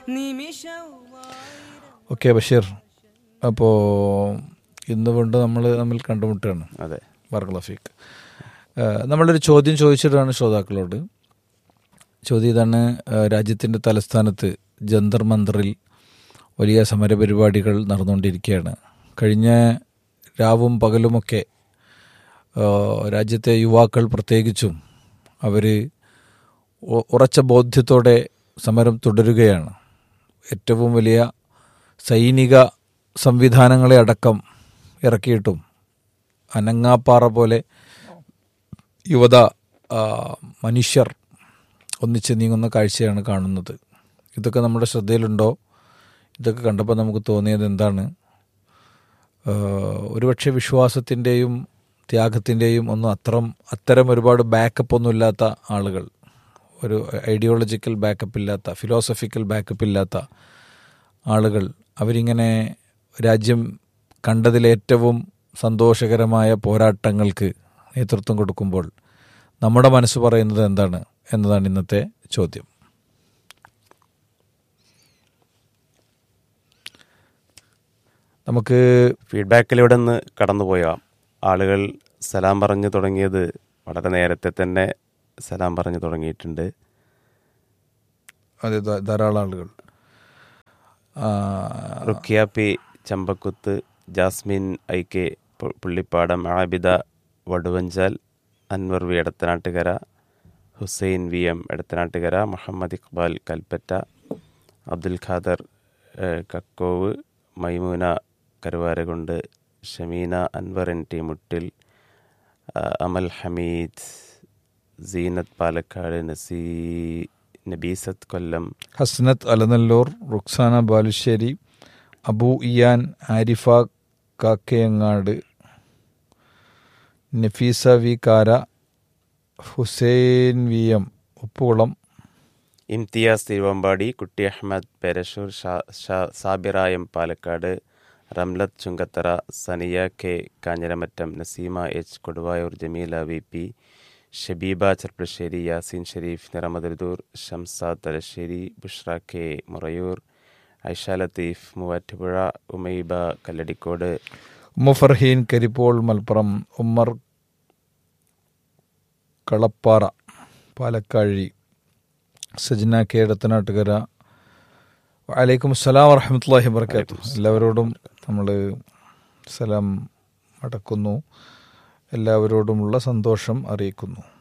okay Basheer അപ്പോൾ ഇന്ന് കൊണ്ട് നമ്മൾ തമ്മിൽ കണ്ടുമുട്ടുകയാണ് അതെ ബർഗ്ലഫീക്ക് നമ്മളൊരു ചോദ്യം ചോദിച്ചിട്ടാണ് ശ്രോതാക്കളോട് ചോദ്യം ഇതാണ് ഏഹ് രാജ്യത്തിൻ്റെ തലസ്ഥാനത്ത് ജന്തർ മന്ദറിൽ വലിയ സമരപരിപാടികൾ നടന്നുകൊണ്ടിരിക്കുകയാണ് കഴിഞ്ഞ രാവും പകലുമൊക്കെ ഏഹ് രാജ്യത്തെ യുവാക്കൾ പ്രത്യേകിച്ചും അവർ ഉറച്ച ബോധ്യത്തോടെ സമരം തുടരുകയാണ് ഏറ്റവും വലിയ സൈനിക സംവിധാനങ്ങളെ അടക്കം ഇറക്കിയിട്ടും അനങ്ങാപ്പാറ പോലെ യുവത ആ, മനുഷ്യർ ഒന്നിച്ച് നീങ്ങുന്ന കാഴ്ചയാണ് കാണുന്നത് ഇതൊക്കെ നമ്മുടെ ശ്രദ്ധയിലുണ്ടോ ഇതൊക്കെ കണ്ടപ്പോൾ നമുക്ക് തോന്നിയത് എന്താണ് ആ, ഒരുപക്ഷെ വിശ്വാസത്തിൻ്റെയും ത്യാഗത്തിൻ്റെയും ഒന്നും അത്രം അത്തരം ഒരുപാട് ബാക്കപ്പ് ഒന്നും ഇല്ലാത്ത ആളുകൾ ഒരു ഐഡിയോളജിക്കൽ ബാക്കപ്പ് ഇല്ലാത്ത ഫിലോസഫിക്കൽ ബാക്കപ്പ് ഇല്ലാത്ത ആളുകൾ അവരിങ്ങനെ രാജ്യം കണ്ടതിലേറ്റവും സന്തോഷകരമായ പോരാട്ടങ്ങൾക്ക് നേതൃത്വം കൊടുക്കുമ്പോൾ നമ്മുടെ മനസ്സ് പറയുന്നത് എന്താണ് എന്നതാണ് ഇന്നത്തെ ചോദ്യം നമുക്ക് ഫീഡ്ബാക്കിലൂടെ ഒന്ന് കടന്നുപോയ ആളുകൾ സലാം പറഞ്ഞു തുടങ്ങിയത് വളരെ നേരത്തെ തന്നെ സലാം പറഞ്ഞു തുടങ്ങിയിട്ടുണ്ട് അതെ ധാ- ധാരാളം ആളുകൾ ആ, Rukkiya P Chambakkuth Jasmine I K പു- Pullippadam Abida Vaduvanchal Anwar V Edathanattukara Hussain V M Edathanattukara Muhammad Iqbal Kalpetta Abdul Khader ഏഹ്, കക്കോവ് മൈമൂന കരുവാരകുണ്ട് ഷമീന അൻവർ എൻ ടി മുട്ടിൽ ആ, അമൽ ഹമീദ് സീനത്ത് പാലക്കാട് നസീ Nabeesath Kollam Hasnath Alanallur Ruksana Balussery Abu Iyan Arifa Kakkayangad Nafeesa V Kara Hussain V M Uppukulam Imtiaz Thiruvambady Kutty Ahammed Perassur ഷാ- ഷാ- Sabira M Palakkad Ramlath Chungathara Sania K Kanjiramattam Naseema H Koduvayur Jameela V P Shabeeba Cherpulassery Yaseen Shareef Niramaruthur Shamsad Thalassery Bushra K Murayur Aisha Latheef Muvattupuzha Umaiba Kalladikode Ummafarheen Karippol Malappuram Ummer Kalappara Palakkazhi Sajna K Edathanattukara വലൈക്കും അസ്സലാം വറഹമത്തല്ലാഹി വർക്കാത്തു എല്ലാവരോടും നമ്മൾ സലാം അടക്കുന്നു എല്ലാവരോടുമുള്ള സന്തോഷം അറിയിക്കുന്നു